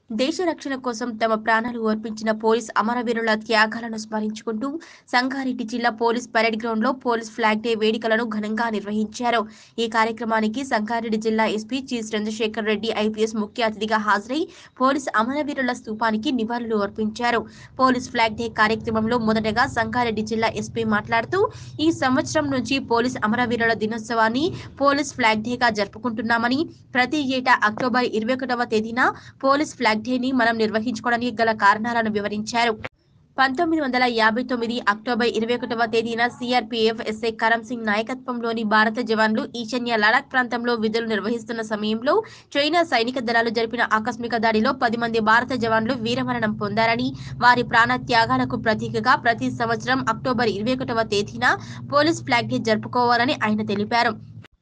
దేశ రక్షణ కోసం తమ ప్రాణాలు అర్పించిన పోలీస్ అమరవీరుల త్యాగాలను స్మరించుకుంటూ సంగారెడ్డి జిల్లా పోలీస్ పరేడ్ గ్రౌండ్ లో పోలీస్ ఫ్లాగ్ డే వేడుకలను ఘనంగా నిర్వహించారు ఈ కార్యక్రమానికి సంగారెడ్డి జిల్లా SP G Chandrashekar Reddy IPS ముఖ్య అతిథిగా హాజరై పోలీస్ అమరవీరుల స్తూపానికి నివాళులు అర్పించారు పోలీస్ ఫ్లాగ్ డే కార్యక్రమంలో మొదటగా సంగారెడ్డి జిల్లా ఎస్పీ మాట్లాడుతూ ఈ సంవత్సరం నుంచి పోలీస్ అమరవీరుల దినోత్సవాన్ని పోలీస్ ఫ్లాగ్ డేగా జరుపుకుంటున్నామని ప్రతి ఏటా అక్టోబర్ ఇరవై ఒకటవ తేదీన పోలీస్ ఫ్లాగ్ డేని మనం నిర్వహించుకోవడానికి గల కారణాలను వివరించారు పంతొమ్మిది వందల యాభై తొమ్మిది అక్టోబర్ ఇరవై ఒకటవ తేదీన సిఆర్పీఎఫ్ ఎస్ఐ కరం సింగ్ నాయకత్వంలోని భారత జవాన్లు ఈశాన్య లడాక్ ప్రాంతంలో విధులు నిర్వహిస్తున్న సమయంలో చైనా సైనిక దళాలు జరిపిన ఆకస్మిక దాడిలో పది మంది భారత జవాన్లు వీరమరణం పొందారని వారి ప్రాణ త్యాగాలకు ప్రతీకగా ప్రతి సంవత్సరం అక్టోబర్ ఇరవై ఒకటవ తేదీన పోలీస్ ఫ్లాగ్ డే జరుపుకోవాలని ఆయన తెలిపారు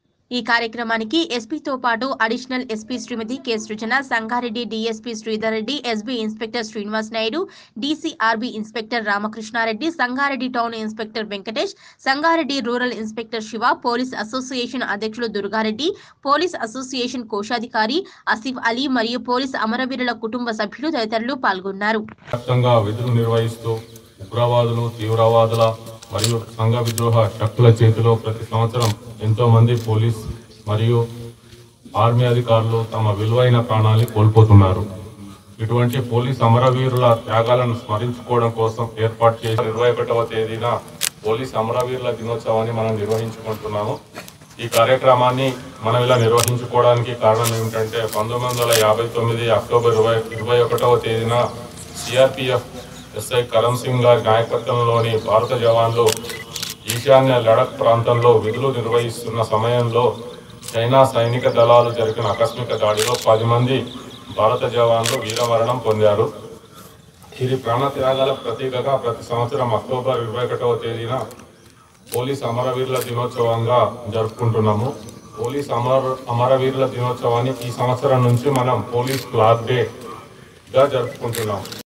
ఈ కార్యక్రమానికి ఎస్పీతో పాటు additional SP Shrimati K Srujana Sangareddy DSP Sridhar Reddy SB inspector Srinivas Naidu DCRB inspector Ramakrishna Reddy Sangareddy town inspector Venkatesh Sangareddy rural inspector Shiva police association అధ్యక్షులు దుర్గారెడ్డి పోలీస్ అసోసియేషన్ కోశాధికారి ఆసిఫ్ అలీ మరియు పోలీస్ అమరవీరుల కుటుంబ సభ్యులు తదితరులు పాల్గొన్నారు వ్యాప్తంగా విధులు నిర్వహిస్తూ ఉగ్రవాదులు తీవ్రవాదుల మరియు సంఘ విద్రోహ శక్తుల చేతిలో ప్రతి సంవత్సరం ఎంతో మంది పోలీస్ మరియు ఆర్మీ అధికారులు తమ విలువైన ప్రాణాన్ని కోల్పోతున్నారు ఇటువంటి పోలీస్ అమరవీరుల త్యాగాలను స్మరించుకోవడం కోసం ఏర్పాటు చేసిన ఇరవై ఒకటవ తేదీన పోలీస్ అమరవీరుల దినోత్సవాన్ని మనం నిర్వహించుకుంటున్నాము ఈ కార్యక్రమాన్ని మనం ఇలా నిర్వహించుకోవడానికి కారణం ఏమిటంటే పంతొమ్మిది వందల యాభై తొమ్మిది అక్టోబర్ ఇరవై ఇరవై ఒకటవ తేదీన సిఆర్పిఎఫ్ ఎస్ఐ కరం సింగ్ గారి నాయకత్వంలోని భారత జవాన్లు ఈశాన్య లడక్ ప్రాంతంలో విధులు నిర్వహిస్తున్న సమయంలో చైనా సైనిక దళాలు జరిపిన ఆకస్మిక దాడిలో పది మంది భారత జవాన్లు వీరమరణం పొందారు ఇది ప్రాణత్యాగాల ప్రతీకగా ప్రతి సంవత్సరం అక్టోబర్ ఇరవై ఒకటవ తేదీన పోలీస్ అమరవీరుల దినోత్సవంగా జరుపుకుంటున్నాము పోలీస్ అమర అమరవీరుల దినోత్సవాన్ని ఈ సంవత్సరం నుంచి మనం పోలీస్ ఫ్లాగ్ డేగా జరుపుకుంటున్నాం